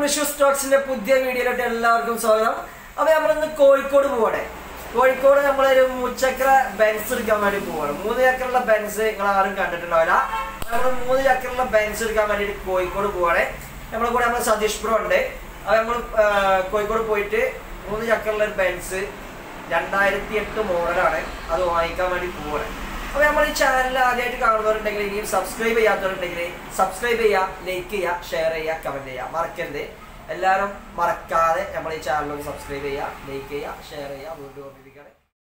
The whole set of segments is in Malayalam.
വിഷു സ്റ്റോക്സിന്റെ പുതിയ വീഡിയോയിലോട്ട് എല്ലാവർക്കും സ്വാഗതം അപ്പൊ നമ്മളിന്ന് കോഴിക്കോട് പോവാണേ കോഴിക്കോട് നമ്മളൊരു മുച്ചക്ര ബെൻസ് എടുക്കാൻ വേണ്ടി പോവാണ് മൂന്ന് ചക്രമുള്ള ബെൻസ് നിങ്ങൾ ആരും കണ്ടിട്ടുണ്ടാവില്ല നമ്മൾ മൂന്ന് ചക്രമുള്ള ബെൻസ് എടുക്കാൻ വേണ്ടിയിട്ട് കോഴിക്കോട് പോവാണ് നമ്മളെ കൂടെ നമ്മൾ സതീഷ് ബ്രോ ഉണ്ട് അപ്പൊ നമ്മൾ കോഴിക്കോട് പോയിട്ട് മൂന്ന് ചക്രമുള്ള ഒരു ബെൻസ് രണ്ടായിരത്തി എട്ട് മോഡലാണ് അത് വാങ്ങിക്കാൻ വേണ്ടി പോവാണ് അപ്പൊ നമ്മൾ ഈ ചാനൽ ആദ്യമായിട്ട് കാണുന്നവരുണ്ടെങ്കിൽ ഇനിയും സബ്സ്ക്രൈബ് ചെയ്യാത്തവരുണ്ടെങ്കിൽ സബ്സ്ക്രൈബ് ചെയ്യുക ലൈക്ക് ചെയ്യുക ഷെയർ ചെയ്യുക കമന്റ് ചെയ്യുക മറക്കരുത് എല്ലാവരും മറക്കാതെ നമ്മൾ ഈ ചാനൽ ഒന്ന് സബ്സ്ക്രൈബ് ചെയ്യുക ലൈക്ക് ചെയ്യുക ഷെയർ ചെയ്യുക വീണ്ടും ഓർമ്മിപ്പിക്കുകയാണ്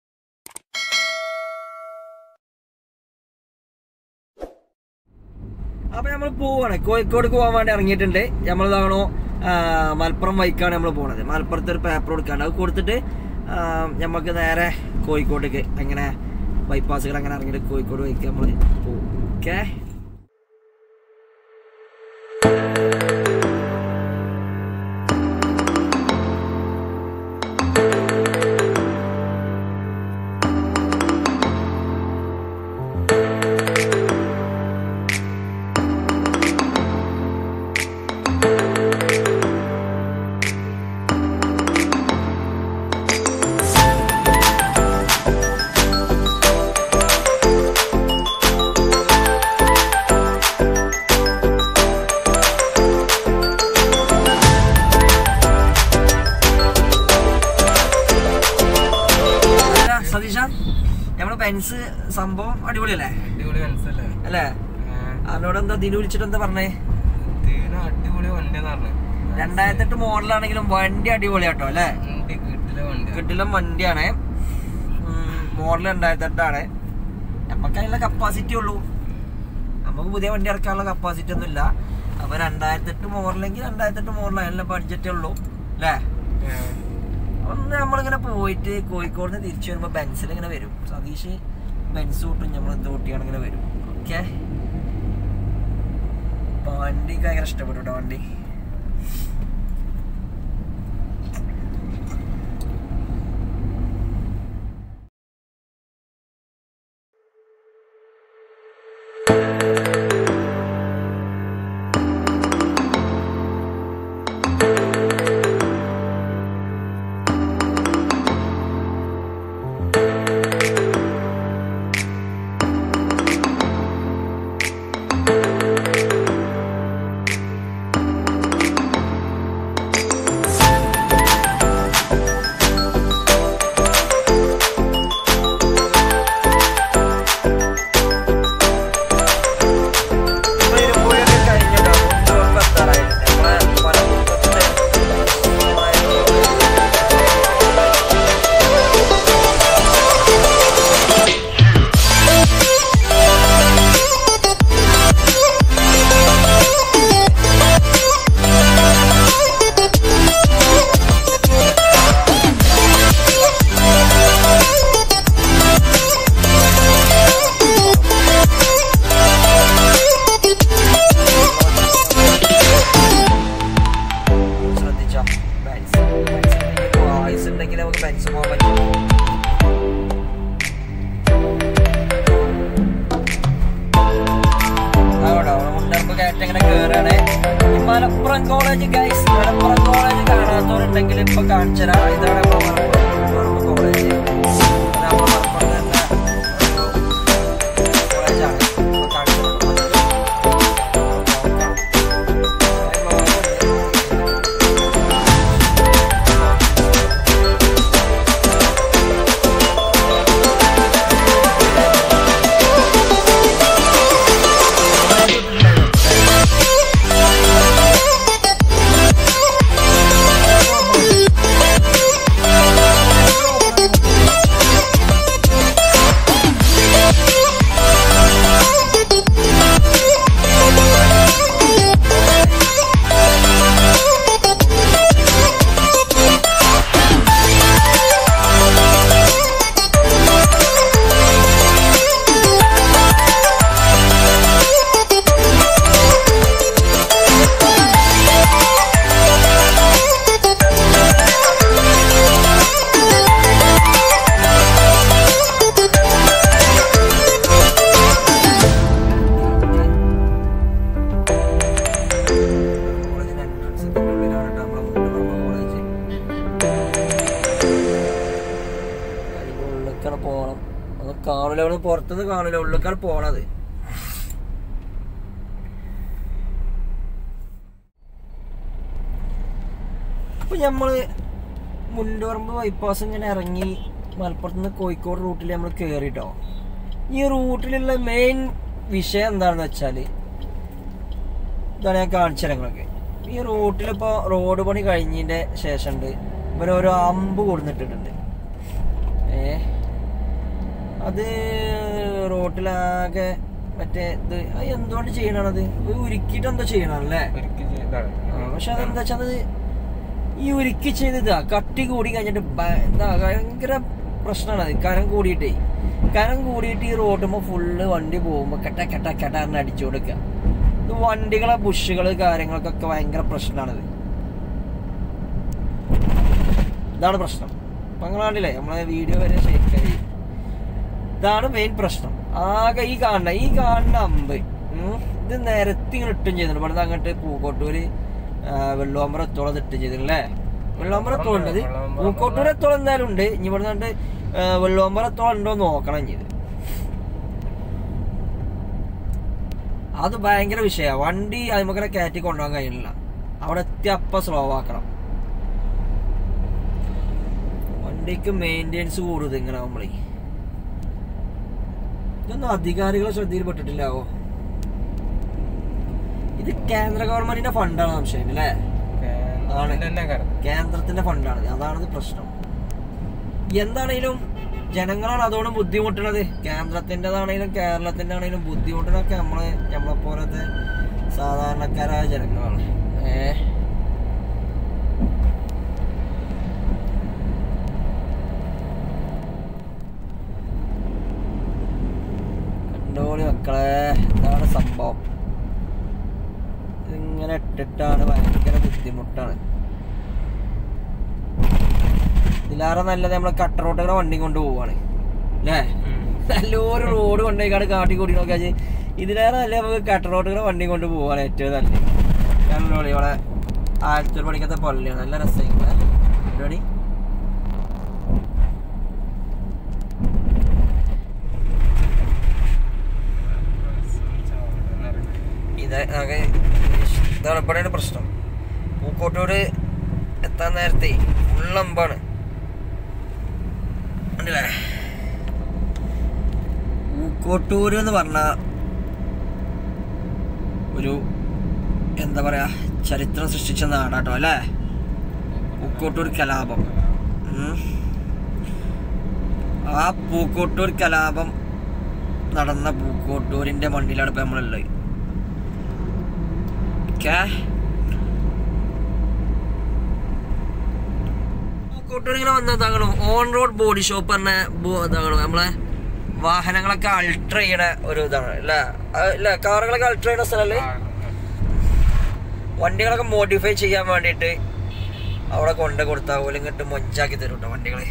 അപ്പൊ നമ്മൾ പോവാണ് കോഴിക്കോട് പോകാൻ വേണ്ടി ഇറങ്ങിയിട്ടുണ്ട് നമ്മൾ ഇതാണോ മലപ്പുറം വൈക്കാണ് നമ്മൾ പോണത് മലപ്പുറത്ത് ഒരു പേപ്പർ കൊടുക്കാണ്ട് അത് കൊടുത്തിട്ട് നമുക്ക് നേരെ കോഴിക്കോട്ടേക്ക് അങ്ങനെ ബൈപ്പാസുകൾ അങ്ങനെ ഇറങ്ങിയിട്ട് കോഴിക്കോട് വൈക്ക് നമ്മൾ പോകും ഓക്കെ സതീഷ നമ്മുടെ പെൻസ് സംഭവം അടിപൊളിയല്ലേ അടിപൊളി മനസ്സല്ലേ അല്ലേ അതിനോട് എന്താ ദിനു വിളിച്ചിട്ട് എന്താ പറഞ്ഞേ ഇതിന് അടിപൊളി വണ്ടിയെന്ന് പറഞ്ഞു രണ്ടായിരത്തി എട്ട് മോഡലാണെങ്കിലും വണ്ടി അടിപൊളിയാട്ടോ അല്ലേ വണ്ടി കിട്ടില്ല വണ്ടി കിട്ടില്ല വണ്ടിയാണ് മോഡൽ രണ്ടായിരത്തി എട്ടാണ് നമുക്ക് അതിനുള്ള കപ്പാസിറ്റി ഉള്ളൂ നമുക്ക് പുതിയ വണ്ടി ഇറക്കാനുള്ള കപ്പാസിറ്റി ഒന്നും ഇല്ല അപ്പൊ രണ്ടായിരത്തി എട്ട് മോഡലെങ്കിൽ രണ്ടായിരത്തി എട്ട് മോഡൽ അതിനുള്ള ബഡ്ജറ്റേ ഉള്ളൂ അല്ലേ ഒന്ന് നമ്മളിങ്ങനെ പോയിട്ട് കോഴിക്കോട് നിന്ന് തിരിച്ചു വരുമ്പോൾ ബെൻസിൽ ഇങ്ങനെ വരും സതീഷ് ബെൻസ് കൂട്ടും നമ്മൾ എന്ത് കൂട്ടിയാണ് ഇങ്ങനെ വരും ഓക്കെ വണ്ടി ഭയങ്കര ഇഷ്ടപ്പെട്ടു കേട്ടോ വണ്ടി ഇപ്പൊ ഇരുമ്പുഴയൊക്കെ കഴിഞ്ഞല്ലോ. മുന്നൂറ് എത്താറായി. നമ്മളെ മലപ്പുറത്തെ ശ്രദ്ധിച്ചോ ബെൻസ് ആയുസ് ഉണ്ടെങ്കിൽ നമുക്ക് ബെൻസ് പോകാൻ പറ്റും അവിടെ മുണ്ടർപ്പ് കയറ്റം ഇങ്ങനെ കേറാണ് ഈ Malappuram college guys Malappuram college കാണാത്തവരുണ്ടെങ്കിൽ ഇപ്പൊ കാണിച്ചരാ ഇതാണ് നമ്മളെ മലപ്പുറം മലപ്പുറം കോളേജ് ഇത് നമ്മളെ മലപ്പുറം തന്നെ ഒരു കോളേജാണ് ഇപ്പൊ കാണിച്ചരാ കാണൂല അവിടെ പുറത്തുനിന്ന് കാണൂല ഉള്ളിക്കാണ് പോണത് അപ്പൊ നമ്മള് മുണ്ടോറമ്പ് ബൈപ്പാസ് ഇങ്ങനെ ഇറങ്ങി മലപ്പുറത്ത് നിന്ന് കോഴിക്കോട് റൂട്ടിൽ നമ്മൾ കയറിട്ടോ ഈ റൂട്ടിലുള്ള മെയിൻ വിഷയം എന്താണെന്ന് വെച്ചാൽ ഇതാണ് ഞാൻ കാണിച്ചു തരങ്ങളൊക്കെ ഈ റൂട്ടിലിപ്പോൾ റോഡ് പണി കഴിഞ്ഞതിൻ്റെ ശേഷമുണ്ട് ഇവർ ഓരോ അമ്പ് കൊടുത്തിട്ടിട്ടുണ്ട് ഏ അത് റോട്ടിലാകെ മറ്റേ ഇത് അത് എന്തുകൊണ്ട് ചെയ്യണത് ഇത് ഉരുക്കിയിട്ട് എന്തോ ചെയ്യണല്ലേ ഒരിക്കൽ ചെയ്താണ് പക്ഷെ അതെന്താ വെച്ചാൽ അത് ഈ ഉരുക്കി ചെയ്തതാ കട്ടി കൂടി കഴിഞ്ഞിട്ട് ഭ- എന്താ ഭയങ്കര പ്രശ്നമാണ് അത് കരം കൂടിയിട്ടേ കരം കൂടിയിട്ട് ഈ റോഡുമ്പോ ഫുള്ള് വണ്ടി പോകുമ്പോ കെട്ട കെട്ട കെട്ട എന്ന് അടിച്ചു കൊടുക്കുക ഇത് വണ്ടികളെ ബുഷുകള് കാര്യങ്ങൾക്കൊക്കെ ഭയങ്കര പ്രശ്നമാണിത് ഇതാണ് പ്രശ്നം അപ്പൊ നിങ്ങൾ കണ്ടില്ലേ നമ്മളെ വീഡിയോ വരെ ശരിക്കായി ഇതാണ് മെയിൻ പ്രശ്നം ആകെ ഈ കാണുന്ന ഈ കാണുന്ന അമ്പ് ഉം, ഇത് നിരത്തി ഇങ്ങനെ ഇട്ടും ചെയ്തിട്ടുണ്ട് ഇവിടുന്ന് അങ്ങോട്ട് പൂക്കോട്ടൂര് വെള്ളുവമ്പറ എത്തോളം ഇത് ഇട്ടും ചെയ്തില്ലേ വെള്ളുവമ്പറ എത്തോളം ഉണ്ട് ഇത് പൂക്കോട്ടൂർ എത്തോളം എന്തായാലും ഉണ്ട് ഇനി ഇവിടെ നിന്നിട്ട് വെള്ളുവമ്പറ എത്തോളം ഉണ്ടോ എന്ന് നോക്കണം ഇനി ഇത് അത് ഭയങ്കര വിഷയമാണ് വണ്ടി അതിമക്കനെ കയറ്റി കൊണ്ടുപോകാൻ കഴിയില്ല അവിടെ എത്തി അപ്പം സ്ലോ ആക്കണം വണ്ടിക്ക് മെയിൻ്റെനൻസ് കൂടുത് ഇങ്ങനെ നമ്മളെ ഇതൊന്നും അധികാരികളെ ശ്രദ്ധയിൽപ്പെട്ടിട്ടില്ലാവോ ഇത് കേന്ദ്ര ഗവൺമെന്റിന്റെ ഫണ്ടാണ് സംശയം അല്ലേ ആണ്. തന്നെ കാരണം കേന്ദ്രത്തിന്റെ ഫണ്ടാണ് അതാണ് പ്രശ്നം എന്താണേലും ജനങ്ങളാണ് അതുകൊണ്ട് ബുദ്ധിമുട്ടുന്നത് കേന്ദ്രത്തിൻ്റെതാണേലും കേരളത്തിന്റെ ആണെങ്കിലും ബുദ്ധിമുട്ടിനൊക്കെ നമ്മളെ നമ്മളെ പോലത്തെ സാധാരണക്കാരായ ജനങ്ങളാണ് ഏ കണ്ടോളി മക്കളെ ഇതാണ് സംഭവം ഇതിങ്ങനെ ഇട്ടിട്ടാണ് ഭയങ്കര ബുദ്ധിമുട്ടാണ് ഇതിലാറെ നല്ലത് നമ്മളെ കട്ട റോട്ടുകളെ വണ്ടി കൊണ്ട് പോവാണ് അല്ലേ നല്ലൊരു റോഡ് കൊണ്ടേക്കാട് കാട്ടി കൂടി നോക്കിയാൽ ഇതിലേറെ നല്ല നമുക്ക് കട്ട റോട്ടുകളെ വണ്ടി കൊണ്ട് പോവാണ് ഏറ്റവും നല്ലത് കണ്ടോളി ഇവിടെ ആലത്തൂർ പഠിക്കാത്ത പള്ളിയാണ് നല്ല രസമായിരിക്കും പരിപാടി ഇത് ആകെ ഇതാണ് ഇവിടെയാണ് പ്രശ്നം പൂക്കോട്ടൂര് എത്താൻ നേരത്തെ ഉള്ളമ്പാണ് കണ്ടില്ലേ പൂക്കോട്ടൂര് എന്ന് പറഞ്ഞ ഒരു എന്താ പറയാ ചരിത്രം സൃഷ്ടിച്ച നാടാട്ടോ അല്ലേ പൂക്കോട്ടൂർ കലാപം ഉം. ആ പൂക്കോട്ടൂർ കലാപം നടന്ന പൂക്കോട്ടൂരിന്റെ മണ്ണിലാണ് ഇപ്പൊ നമ്മളുള്ളത് ഓക്കേ പൂക്കോട്ടൂർ ഇങ്ങനെ വന്നതാകണം ഓൺ റോഡ് ബോഡി ഷോപ്പ് പറഞ്ഞ ഇതാകണം നമ്മളെ വാഹനങ്ങളൊക്കെ അൾട്ര ചെയ്യണ ഒരു ഇതാണ് അല്ലേ അല്ല കാറുകളൊക്കെ അൾട്ര ചെയ്യണ സ്ഥലല്ലേ വണ്ടികളൊക്കെ മോഡിഫൈ ചെയ്യാൻ വേണ്ടിയിട്ട് അവിടെ കൊണ്ട് കൊടുത്താൽ പോലും ഇങ്ങോട്ട് മൊഞ്ചാക്കി തരും കേട്ടോ വണ്ടികളെ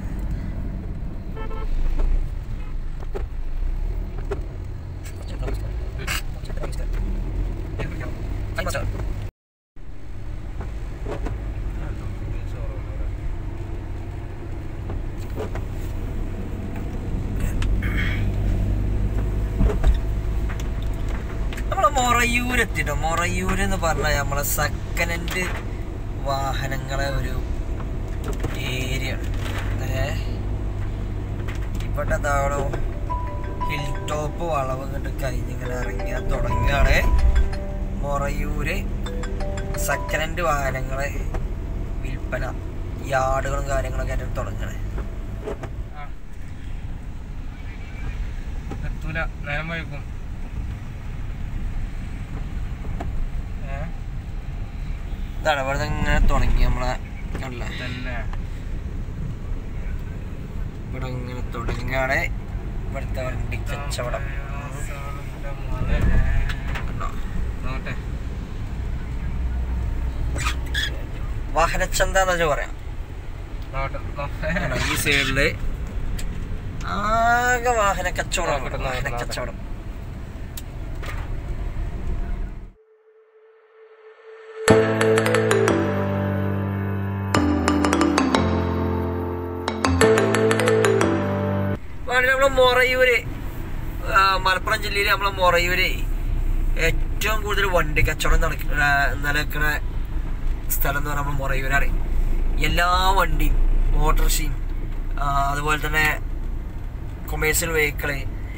നമ്മളെ മൊറയൂർ എത്തിട്ടോ മൊറയൂർ എന്ന് പറഞ്ഞാൽ നമ്മളെ സെക്കൻഡ് ഹാൻഡ് വാഹനങ്ങളെ ഒരു ഏരിയ ഏ ഇവിടെ താഴോ ഹിൽ ടോപ്പ് വളവ് കണ്ട് കഴിഞ്ഞിങ്ങനെ ഇറങ്ങിയാൽ തുടങ്ങുകയാണ് മൊറയൂര് സെക്കൻഡ് ഹാൻഡ് വാഹനങ്ങളെ വിൽപ്പന യാർഡുകളും കാര്യങ്ങളൊക്കെ ആയിട്ട് തുടങ്ങണേ എത്തൂല നേരം വൈകും ഏ? ഇതാണ് ഇവിടെ ഇങ്ങനെ തുടങ്ങി നമ്മളെ അല്ലേ തന്നെ ഇവിടെ ഇങ്ങനെ തുടങ്ങുകയാണ് ഇവിടുത്തെ വണ്ടി കച്ചവടം കണ്ടോ? നോട്ടെ വാഹനച്ചന്ത എന്ന് വെച്ചാൽ പറയാം നോട്ടെ കണ്ടോ? ഈ സൈഡില് ആകെ വാഹന കച്ചവടം വാഹന കച്ചവടം നമ്മള് മൊറയൂര് ആ, മലപ്പുറം ജില്ലയിൽ നമ്മളെ മൊറയൂര് ഏറ്റവും കൂടുതൽ വണ്ടി കച്ചവടം നടക്കുന്ന നടക്കുന്ന സ്ഥലം എന്ന് പറഞ്ഞാൽ നമ്മൾ മൊറയൂരാണ് എല്ലാ വണ്ടിയും ഓട്ടോറിക്ഷയും ആ, അതുപോലെ തന്നെ കൊമേഴ്സ്യൽ വെഹിക്കിള്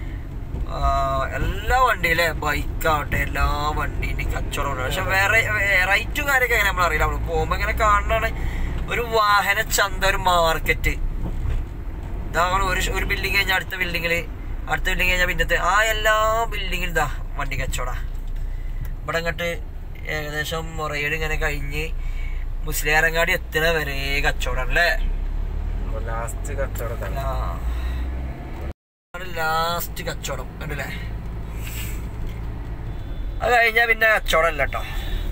എല്ലാ വണ്ടിയിലെ ബൈക്കാവട്ടെ എല്ലാ വണ്ടീൻ്റെയും കച്ചവടമുണ്ട് പക്ഷെ വേറെ റൈറ്റും കാര്യമൊക്കെ എങ്ങനെ നമ്മൾ അറിയില്ല നമ്മൾ പോകുമ്പോൾ ഇങ്ങനെ കാണുന്നതാണ് ഒരു വാഹന ചന്ത ഒരു മാർക്കറ്റ് ഇതാണ് ഒരു ഷ- ഒരു ബിൽഡിംഗ് കഴിഞ്ഞാൽ അടുത്ത ബിൽഡിങ്ങിൽ അടുത്ത ബിൽഡിംഗ് കഴിഞ്ഞാൽ പിന്നത്തെ ആ എല്ലാ ബിൽഡിങ്ങിലും ഇതാ വണ്ടി കച്ചവട ഇവിടെ അങ്ങോട്ട് ഏകദേശം മുറയിൽ ഇങ്ങനെ കഴിഞ്ഞ് മുസ്ലിയാരങ്ങാടി എത്തുന്ന വരെ കച്ചവടം അല്ലേ ലാസ്റ്റ് കച്ചവടത്താണ് ലാസ്റ്റ് കച്ചവടം കണ്ടില്ലേ അത് കഴിഞ്ഞാൽ പിന്നെ കച്ചവടം അല്ല കേട്ടോ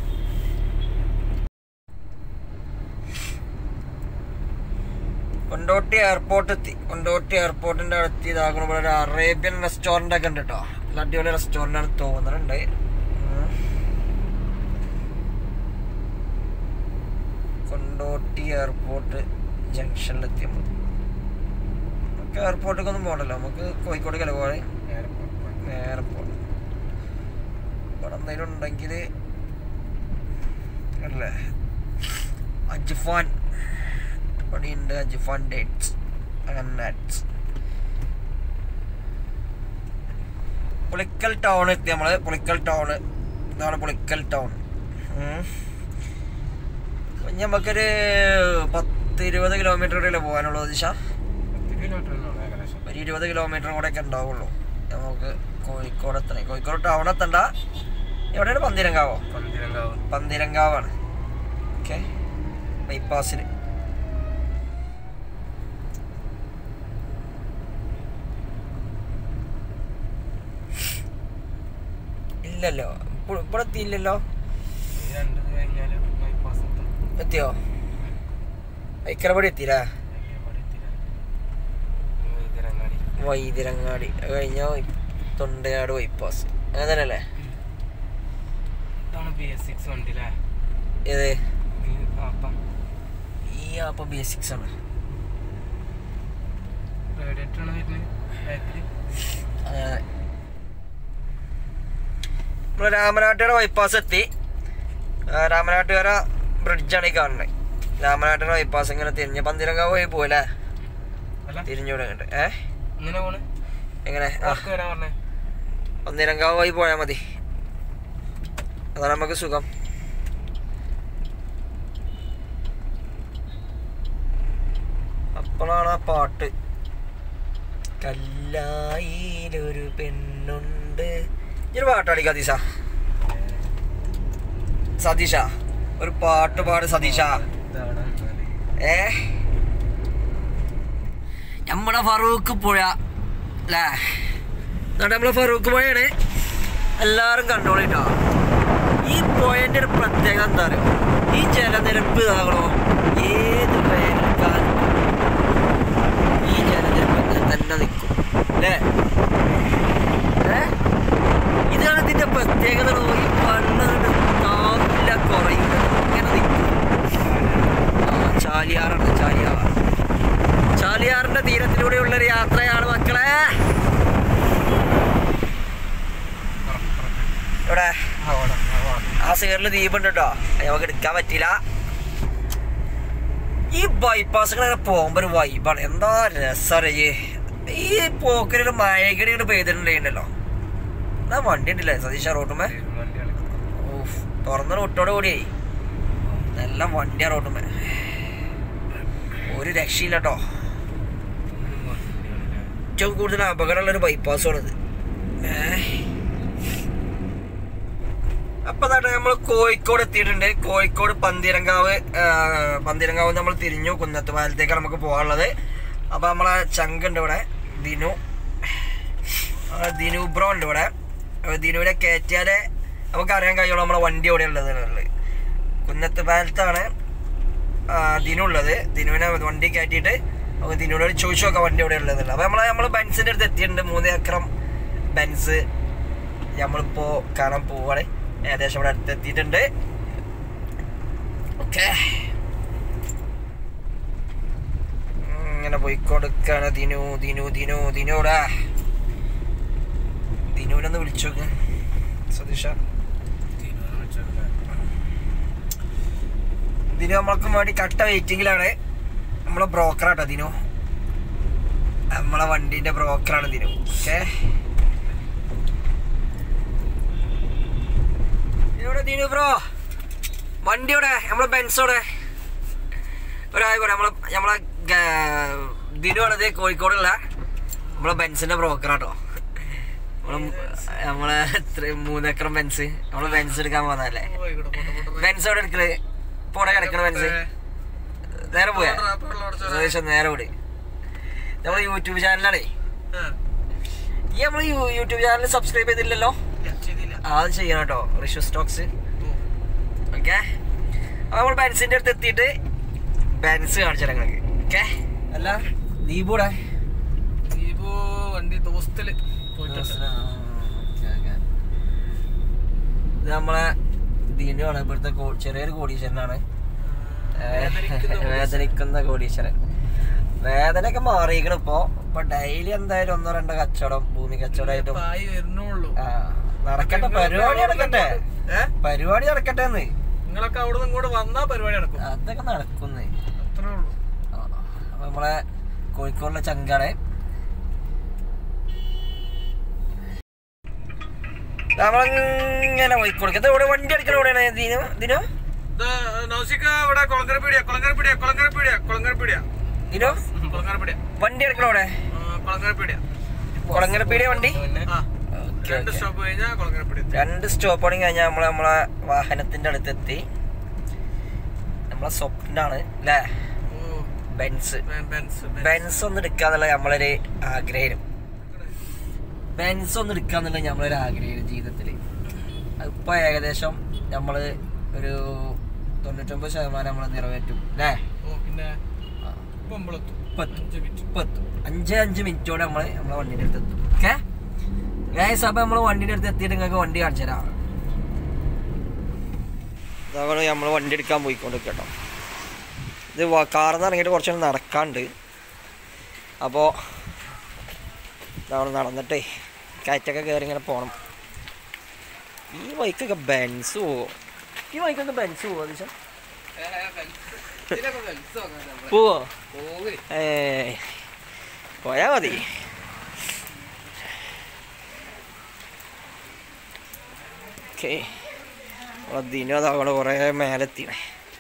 കൊണ്ടോട്ടി എയർപോർട്ട് എത്തി കൊണ്ടോട്ടി എയർപോർട്ടിന്റെ അടുത്ത് ഇതാകണം ഇവിടെ ഒരു അറേബ്യൻ റെസ്റ്റോറന്റ് ഒക്കെ ഉണ്ട് കേട്ടോ നല്ല അടിപൊളി റെസ്റ്റോറന്റ് ആണ് തോന്നുന്നുണ്ട് ഉം. കൊണ്ടോട്ടി എയർപോർട്ട് ജംഗ്ഷനിലെത്തി നമ്മൾ നമുക്ക് എയർപോർട്ടിലേക്ക് ഒന്നും പോകണല്ലോ നമുക്ക് കോഴിക്കോട് പോകാൻ നേരെ പോകണം ഇവിടെ എന്തെങ്കിലും ഉണ്ടെങ്കിൽ അല്ലേ അജ്ഫാൻ ഇവിടെ ഉണ്ട് അജ്ഫാൻ ഡേറ്റ്സ് അങ്ങനെ നട്ട്സ് പുളിക്കൽ ടൗൺ എത്തി നമ്മള് പുളിക്കൽ ടൗൺ ഇതാണ് പുളിക്കൽ ടൗൺ ഇനി നമുക്കൊരു പത്ത് ഇരുപത് കിലോമീറ്റർ കൂടെ പോകാനുള്ളത് ദിശ ഒരു ഇരുപത് കിലോമീറ്റർ കൂടെ ഒക്കെ ഉണ്ടാവുള്ളൂ നമുക്ക് കോഴിക്കോട് എത്തണേ കോഴിക്കോട് ടൗൺ എത്തണ്ട എവിടെയാണ് പന്തിരങ്കാവോ പന്തിരങ്കാവ് പന്തിരങ്കാവാണ് ഓക്കെ ബൈപ്പാസിൽ ഇല്ലല്ലോ ഇപ്പോൾ- ഇവിടെ എത്തിയില്ലല്ലോ ഈ രണ്ട് ഇത് കഴിഞ്ഞാല് bypass എത്തും. എത്തിയോ ഐക്കരപടി എത്തിയില്ലേ ഇവിടെ എത്തില്ല. ഇനി വൈദ്യരങ്ങാടി. വൈതിരങ്ങാടി അത് കഴിഞ്ഞ തൊണ്ടയാട് ബൈപ്പാസ് അങ്ങനെ തന്നെയല്ലേ ഇതാണ് BS6 വണ്ടി ല്ലേ? ഏത് ഈ അപ്പം ഈ ആപ്പ് ബേസിക്സ് ആണ് radiator ആണ് വരുന്നത് back ല്. അങ്ങനെ നമ്മള് രാമനാട്ടുകര ബൈപ്പാസ് എത്തി ആ, രാമനാട്ടുകര ബ്രിഡ്ജാണ് ഈ കാണുന്നത് രാമനാട്ടുകര ബൈപ്പാസ് ഇങ്ങനെ തിരിഞ്ഞ് പന്തിരങ്കാവ് പോയി പോകല്ലേ അല്ല തിരിഞ്ഞൂടെ അങ്ങോട്ട് ഏ ഇങ്ങനെ പോണ് എങ്ങനെ ആ ആർക്ക് വരാൻ പറഞ്ഞേ പന്തിരങ്കാവ് പോയി പോയാൽ മതി അതാണ് നമുക്ക് സുഖം അപ്പോഴാണ് ആ പാട്ട് കല്ലായിലൊരു പെണ്ണുണ്ട് ഈ ഒരു പാട്ട് പാടി സതീഷ സതീഷ ഒരു പാട്ട് പാട് സതീഷ ഇതാണ് എന്നാല്. ഏ നമ്മുടെ ഫറൂഖ് പുഴ അല്ലേ എന്നിട്ട് നമ്മളെ ഫറൂഖ് പുഴയാണ് എല്ലാവരും കണ്ടോളിട്ടോ ഈ പുഴൻ്റെ ഒരു പ്രത്യേകത എന്താ പറയുക ഈ ജലനിരപ്പ് ഇതാകണോ ഏത് വേനൽക്കാലം ഈ ജലനിരപ്പ് ഇങ്ങനെ തന്നെ നിൽക്കും അല്ലേ ഏ ഇതാണ് ഇതിന്റെ പ്രത്യേകത ഈ വെള്ളം താങ്ങില്ല കുറയില്ല ഇങ്ങനെ നിൽക്കും ആ, ചാലിയാറാണ് ചാലിയാർ ചാലിയാറിന്റെ തീരത്തിലൂടെയുള്ള ഒരു യാത്രയാണ് മക്കളെ ഇവിടെ ആ, ഓടാം, ആ, ഓടാം. ആ സൈഡിൽ ദ്വീപുണ്ട് കേട്ടോ അത് നമുക്ക് എടുക്കാൻ പറ്റില്ല ഈ ബൈപ്പാസുകൾ അങ്ങനെ പോകുമ്പോ ഒരു വൈബാണ് എന്താ രസറിയേ ഈ പോക്കിനൊരു മഴകടി ഇങ്ങോട്ട് പെയ്തിട്ടുണ്ടല്ലോ എന്നാ വണ്ടി ഉണ്ടല്ലേ സതീഷ റോട്ടുമേ വണ്ടിയാണ്. ഓഫ് തുറന്ന റോട്ടോട് കൂടിയേ നല്ല വണ്ടിയാ റോട്ടുമേ ഒരു രക്ഷയില്ല കേട്ടോ ഉം, വണ്ടിയാണല്ലേ. ഏറ്റവും കൂടുതൽ അപകടമുള്ള ഒരു ബൈപ്പാസാണിത് അപ്പൊ തന്നെ നമ്മൾ കോഴിക്കോട് എത്തിയിട്ടുണ്ട് കോഴിക്കോട് പന്തീരങ്കാവ് ആ, പന്തീരങ്കാവ് നമ്മൾ തിരിഞ്ഞു കുന്നത്ത് പാലത്തേക്കാണ് നമുക്ക് പോകാനുള്ളത് അപ്പൊ നമ്മളെ ചങ്ക് ഉണ്ട് ഇവിടെ ദിനു ആ, ദിനു ബ്രോ ഉണ്ട് ഇവിടെ അപ്പൊ ദിനുവിനെ കയറ്റിയാലേ നമുക്ക് അറിയാൻ കഴിയുള്ളൂ നമ്മളെ വണ്ടി എവിടെ ഉള്ളത് എന്നുള്ളത് കുന്നത്ത് പാലത്താണ് ആ, ദിനു ഉള്ളത് ദിനുവിനെ വണ്ടി കയറ്റിയിട്ട് നമുക്ക് ദിനുവിനോട് ചോദിച്ചു നോക്കാം വണ്ടി എവിടെ ഉള്ളത് അപ്പൊ നമ്മളെ നമ്മൾ ബെൻസിന്റെ അടുത്ത് എത്തിയിട്ടുണ്ട് മൂന്ന് ഏക്കറം ബെൻസ് നമ്മളിപ്പോ കാണാൻ പോവാണ് ഏകദേശം ഇവിടെ അടുത്ത് എത്തിയിട്ടുണ്ട് ഓക്കെ ഇങ്ങനെ പോയിക്കൊടുക്കാണ് ദിനു ദിനു ദിനു ദിനുടാ ദിനുവിനൊന്ന് വിളിച്ചോക്ക് സതീഷ ദിനു നമ്മൾക്കും വേണ്ടി കട്ട വെയിറ്റിംഗിലാണ് നമ്മളെ ബ്രോക്കറാട്ടോ ദിനു നമ്മളെ വണ്ടീന്റെ ബ്രോക്കറാണ് ദിനു ഓക്കെ ഇവിടെ ദിനു ബ്രോ വണ്ടിയോടെ നമ്മളെ ബെൻസോടെ ഒരായിക്കോട്ടെ നമ്മളെ നമ്മളെ ഗ- ദിനു ആണത് കോഴിക്കോടുള്ള നമ്മളെ ബെൻസിന്റെ ബ്രോക്കറാട്ടോ നമ്മളെ നമ്മളെ എത്ര മൂന്നേക്കറും ബെൻസ് നമ്മള് ബെൻസ് എടുക്കാൻ പോകുന്നതല്ലേ ബെൻസ് എവിടെ എടുക്കല് പോടെ കിടക്കണ ബെൻസ് നേരെ പോയാ ഏകദേശം നേരെ വിട് നമ്മളെ യൂട്യൂബ് ചാനലാണേ ഈ നമ്മള് യൂ- യൂട്യൂബ് ചാനൽ സബ്സ്ക്രൈബ് ചെയ്തില്ലല്ലോ അത് ചെയ്യണം കേട്ടോ റിഷു സ്റ്റോക്സ് ഓക്കെ അപ്പൊ നമ്മൾ ബെൻസിന്റെ അടുത്ത് എത്തിയിട്ട് ബെൻസ് കാണിച്ചു തരാം നിങ്ങൾക്ക് ഓക്കെ അല്ല ദീപൂടെ ദീപു വണ്ടി ദോസ്തില് പോയിട്ടുണ്ട് ഇത് നമ്മളെ ദീനുവാണ് ഇവിടുത്തെ കോ- ചെറിയൊരു കോടീശ്വരനാണ് ഏ, വേദനിക്കുന്ന കോടീശ്വരൻ. വേദനിക്കുന്ന കോടീശ്വരൻ വേദനയൊക്കെ മാറിയിരിക്കണം ഇപ്പൊ ഇപ്പൊ ഡെയിലി എന്തായാലും ഒന്നോ രണ്ടോ കച്ചവടം ഭൂമി കച്ചവടമായിട്ടും പായി വരുന്നുള്ളൂ ആ, നടക്കട്ടെ പരിപാടി നടക്കട്ടെ ഏ പരിപാടി നടക്കട്ടെ എന്ന് നിങ്ങളൊക്കെ അവിടെ നിന്ന് ഇങ്ങോട്ട് വന്നാ പരിപാടി നടക്കും അതൊക്കെ നടക്കുന്നേ അത്രേ ഉള്ളൂ ആ, അപ്പൊ നമ്മളെ കോഴിക്കോടിലെ ചങ്കാണ് നമ്മളിങ്ങനെ പോയിക്കൊടുക്കുന്നത് ഇവിടെ വണ്ടി എടുക്കണ എവിടെയാണ് ദിനു ദിനു ഇത് നൗസിക്ക ഇവിടെ കുളങ്കര പീടിയ കുളങ്കര പീടിയ കുളങ്കര പീടിയ കുളങ്കര പീടിയ ദിനു കുളങ്കര പീടിയ വണ്ടി എടുക്കണ അവിടെ കുളങ്കര പീടിയ കുളങ്ങരപ്പീടിയ വണ്ടി ആ ഓക്കേ, രണ്ട് ഓക്കേ. സ്റ്റോപ്പ് കഴിഞ്ഞാൽ കുളങ്കര പീടിയ രണ്ട് സ്റ്റോപ്പ് പണി കഴിഞ്ഞാൽ നമ്മള് നമ്മളെ വാഹനത്തിന്റെ അടുത്തെത്തി നമ്മളെ സ്വപ്നാണ് അല്ലേ ഓ ബെൻസ് ബെൻസ് ബെൻസ്. ബെൻസ് ഒന്ന് എടുക്കാന്നുള്ള നമ്മളൊരു ആഗ്രഹം ബെൻസ് ഒന്ന് എടുക്കാന്നുള്ള നമ്മളൊരു ആഗ്രഹം ജീവിതത്തില് ഇപ്പൊ ഏകദേശം നമ്മള് ഒരു തൊണ്ണൂറ്റൊമ്പത് ശതമാനം നമ്മൾ നിറവേറ്റും അല്ലേ ഓ പിന്നെ പൊമ്പളത്തു പത്ത് അഞ്ച് മിനിറ്റ് പത്ത് അഞ്ച് അഞ്ച് മിനിറ്റോടെ നമ്മള് നമ്മളെ വണ്ടിന്റെ അടുത്ത് എത്തും ഓക്കെ ഗൈസ് അപ്പൊ നമ്മള് വണ്ടിന്റെ അടുത്ത് എത്തിയിട്ട് നിങ്ങൾക്ക് വണ്ടി കാണിച്ചു തരാം ഇതാണ് നമ്മൾ വണ്ടി എടുക്കാൻ പോയിക്കൊണ്ട് കേട്ടോ ഇത് കാറിൽ നിന്ന് ഇറങ്ങിയിട്ട് കുറച്ച് നടക്കാണ്ട് അപ്പോൾ ഇതാണ് നടന്നിട്ടേ കയറ്റൊക്കെ കയറി ഇങ്ങനെ പോകണം ഈ ബൈക്കൊക്കെ ബെൻസ് പോവോ ഈ ബൈക്കൊക്കെ ബെൻസ് പോവോ ദിശ പോവോ ഏ പോയാ മതി ഓക്കെ ദിനം അതവിടെ കുറേ മേലെത്തിണേ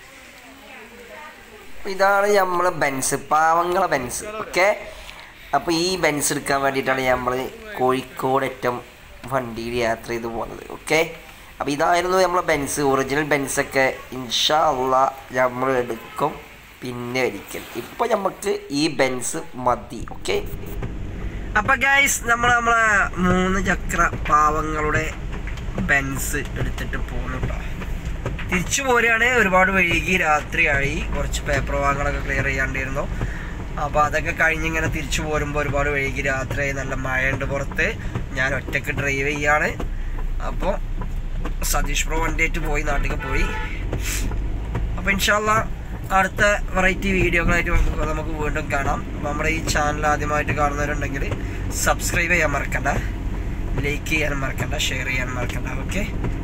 ഇതാണ് നമ്മളെ ബെൻസ് പാവങ്ങളെ ബെൻസ് ഓക്കെ അപ്പോൾ ഈ ബെൻസ് എടുക്കാൻ വേണ്ടിയിട്ടാണ് നമ്മൾ കോഴിക്കോട് ഏറ്റവും വണ്ടിയിൽ യാത്ര ചെയ്ത് പോകുന്നത് ഓക്കെ അപ്പോൾ ഇതായിരുന്നു നമ്മളെ ബെൻസ് ഒറിജിനൽ ബെൻസൊക്കെ ഇൻഷാ അള്ള നമ്മൾ എടുക്കും പിന്നെ ഒരിക്കൽ ഇപ്പോൾ നമുക്ക് ഈ ബെൻസ് മതി ഓക്കെ അപ്പോൾ ഗൈസ് നമ്മൾ നമ്മളെ മൂന്ന് ചക്ര പാവങ്ങളുടെ ബെൻസ് എടുത്തിട്ട് പോകുന്നു കേട്ടോ തിരിച്ചു പോരുകയാണ് ഒരുപാട് വൈകി രാത്രിയായി കുറച്ച് പേപ്പർ വാങ്ങലൊക്കെ ക്ലിയർ ചെയ്യാണ്ടിരുന്നു അപ്പോൾ അതൊക്കെ കഴിഞ്ഞിങ്ങനെ തിരിച്ചു പോരുമ്പോൾ ഒരുപാട് വൈകി രാത്രിയായി നല്ല മഴയുണ്ട് പുറത്ത് ഞാൻ ഒറ്റയ്ക്ക് ഡ്രൈവ് ചെയ്യാണ് അപ്പോൾ സതീഷ് പ്രോ വണ്ടിയായിട്ട് പോയി നാട്ടിലേക്ക് പോയി അപ്പോൾ ഇൻഷാല്ല അടുത്ത വെറൈറ്റി വീഡിയോകളായിട്ട് നമുക്ക് നമുക്ക് വീണ്ടും കാണാം അപ്പോൾ നമ്മുടെ ഈ ചാനൽ ആദ്യമായിട്ട് കാണുന്നവരുണ്ടെങ്കിൽ സബ്സ്ക്രൈബ് ചെയ്യാൻ മറക്കണ്ട ലൈക്ക് ചെയ്യാൻ മറക്കണ്ട ഷെയർ ചെയ്യാൻ മറക്കണ്ട ഓക്കെ